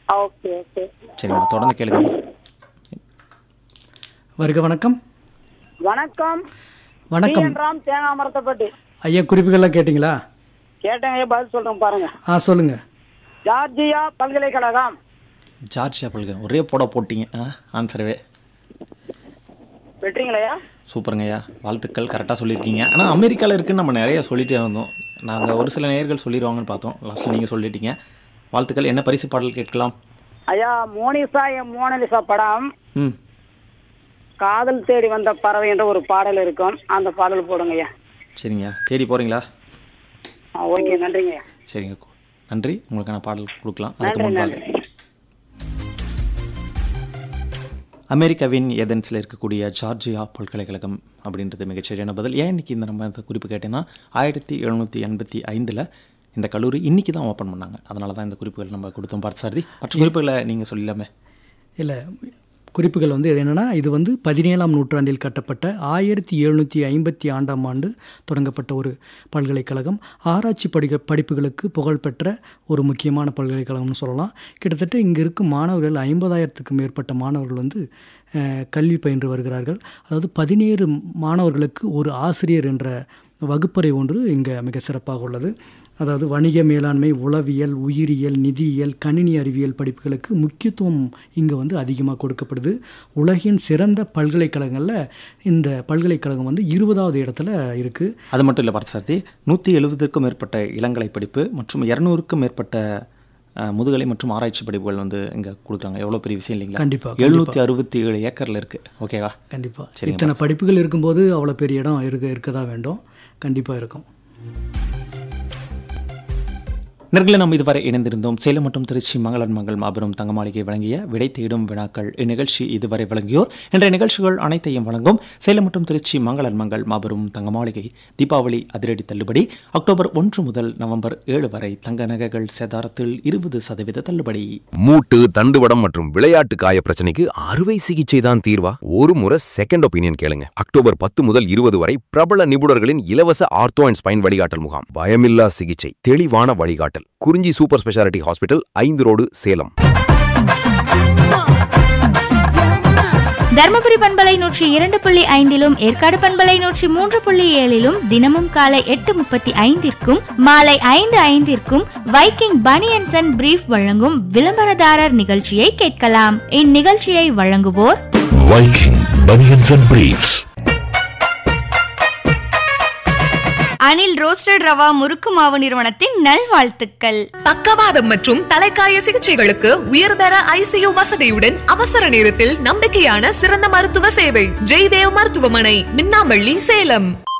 Okay okay சரிங்கம்மா தொடர்ந்து கேளுங்கம்மா வருக வணக்கம் வணக்கம் வணக்கம் டிஎன் ராம் தேங்காய் மரத்தைப்பட்டி ஐயா குறிப்புகள்லாம் கேட்டிங்களா கேட்டேங்க பதில் சொல்றேன் பாருங்க ஆ சொல்லுங்கள் ஜார்ஜியா பல்கலைக்கழகம் ஜார்ஜியா பல்க ஒரே போட போட்டீங்க ஆ ஆன்சரவே வெட்டுறீங்களையா சூப்பருங்கய்யா வாழ்த்துக்கள் கரெக்டாக சொல்லியிருக்கீங்க ஆனால் அமெரிக்காவில் இருக்குன்னு நம்ம நிறைய சொல்லிட்டே இருந்தோம் நாங்கள் ஒரு சில நேயர்கள் சொல்லிடுவாங்கன்னு பார்த்தோம் லாஸ்ட்டில் நீங்கள் சொல்லிட்டீங்க வாழ்த்துக்கள் என்ன பரிசு பாடல் கேட்கலாம் ஐயா மோனிசா என் மோனலிசா படம் ம் காதல் தேடி வந்த பறவை என்ற ஒரு பாடல் இருக்கும் அந்த பாடல் போடுங்க ஐயா சரிங்க தேடி போகிறீங்களா ஆ, ஓகே நன்றிங்க ஐயா சரிங்க நன்றி உங்களுக்கான பாடல் கொடுக்கலாம் அதுக்கு நன்றி முன்பாக நன்றி அமெரிக்காவின் ஏதென்ஸில் இருக்கக்கூடிய ஜார்ஜியா பல்கலைக்கழகம் அப்படின்றது மிகச்சரியான பதில் ஏன் இன்னைக்கு இந்த நம்ம இந்த குறிப்பு கேட்டேன்னா ஆயிரத்தி எழுநூற்றி எண்பத்தி ஐந்தில் இந்த கல்லூரி இன்னைக்கு தான் ஓப்பன் பண்ணாங்க அதனால தான் இந்த குறிப்புகள் நம்ம கொடுத்தோம் பார்த்தசாரதி மற்ற குறிப்புகளை நீங்கள் சொல்லலாமே இல்லை குறிப்புகள் வந்து இது என்னென்னா இது வந்து பதினேழாம் நூற்றாண்டில் கட்டப்பட்ட ஆயிரத்தி எழுநூற்றி ஐம்பத்தி ஆண்டாம் ஆண்டு தொடங்கப்பட்ட ஒரு பல்கலைக்கழகம் ஆராய்ச்சி படிக்க படிப்புகளுக்கு புகழ்பெற்ற ஒரு முக்கியமான பல்கலைக்கழகம்னு சொல்லலாம் கிட்டத்தட்ட இங்கே இருக்கும் மாணவர்கள் ஐம்பதாயிரத்துக்கும் மேற்பட்ட மாணவர்கள் வந்து அஹ், கல்வி பயின்று வருகிறார்கள் அதாவது பதினேழு மாணவர்களுக்கு ஒரு ஆசிரியர் என்ற வகுப்பறை ஒன்று இங்கே மிக சிறப்பாக உள்ளது அதாவது வணிக மேலாண்மை உளவியல் உயிரியல் நிதியியல் கணினி அறிவியல் படிப்புகளுக்கு முக்கியத்துவம் இங்கே வந்து அதிகமாக கொடுக்கப்படுது உலகின் சிறந்த பல்கலைக்கழகங்களில் இந்த பல்கலைக்கழகம் வந்து இருபதாவது இடத்துல இருக்குது அது மட்டும் இல்லை பார்த்தசாரதி நூற்றி எழுபதுக்கும் மேற்பட்ட இளங்கலை படிப்பு மற்றும் இரநூறுக்கும் மேற்பட்ட அஹ், முதுகலை மற்றும் ஆராய்ச்சி படிப்புகள் வந்து இங்கே கொடுக்குறாங்க எவ்வளோ பெரிய விஷயம் இல்லைங்களா கண்டிப்பா, எழுநூற்றி அறுபத்தி ஏழு ஏக்கரில் இருக்குது ஓகேவா கண்டிப்பாக சரிங்க, இத்தனை படிப்புகள் இருக்கும்போது அவ்வளோ பெரிய இடம் இருக்க இருக்க தான் வேண்டும் கண்டிப்பாக இருக்கும் நேர்களை நாம் இதுவரை இணைந்திருந்தோம் சேலம் மற்றும் திருச்சி மங்களன் மங்கள் மாபெரும் தங்கமாளிகை வழங்கிய விடை தேடும் வினாக்கள் இந்நிகழ்ச்சி இதுவரை வழங்கியோர் என்ற நிகழ்ச்சிகள் அனைத்தையும் வழங்கும் சேலம் மற்றும் திருச்சி மங்களன் மங்கள் மாபெரும் தங்கமாளிகை தீபாவளி அதிரடி தள்ளுபடி அக்டோபர் ஒன்று முதல் நவம்பர் ஏழு வரை தங்க நகைகள் சேதாரத்தில் இருபது சதவீத தள்ளுபடி மூட்டு தண்டுவடம் மற்றும் விளையாட்டு காய பிரச்சனைக்கு அறுவை சிகிச்சை தான் தீர்வா ஒரு முறை செகண்ட் ஒப்பீனியன் கேளுங்க அக்டோபர் பத்து முதல் இருபது வரை பிரபல நிபுணர்களின் இலவச ஆர்த்தோ அண்ட் ஸ்பைன் வழிகாட்டல் முகாம் பயமில்லா சிகிச்சை தெளிவான வழிகாட்டல் குறிஞ்சி சூப்பர் ஸ்பெஷாலிட்டி ஹாஸ்பிட்டல் ஐந்து ரோடு சேலம் தர்மபுரி பண்பலை நூற்றி இரண்டு புள்ளி ஐந்திலும் ஏற்காடு பண்பலை நூற்றி மூன்று புள்ளி ஏழிலும் தினமும் காலை எட்டு முப்பத்தி ஐந்திற்கும் மாலை ஐந்து ஐந்திற்கும் வைக்கிங் பனியன்சன் அண்ட் பிரீஃப் வழங்கும் விளம்பரதாரர் நிகழ்ச்சியை கேட்கலாம் இந்நிகழ்ச்சியை வழங்குவோர் Viking Bunions and Briefs. Anil roasted rava murukku மாவு நிறுவனத்தின் நல்வாழ்த்துக்கள் பக்கவாதம் மற்றும் தலைக்காய சிகிச்சைகளுக்கு உயர்தர ஐசியு வசதியுடன் அவசர நேரத்தில் நம்பிக்கையான சிறந்த மருத்துவ சேவை ஜெய்தேவ் மருத்துவமனை மின்னாம்பள்ளி சேலம்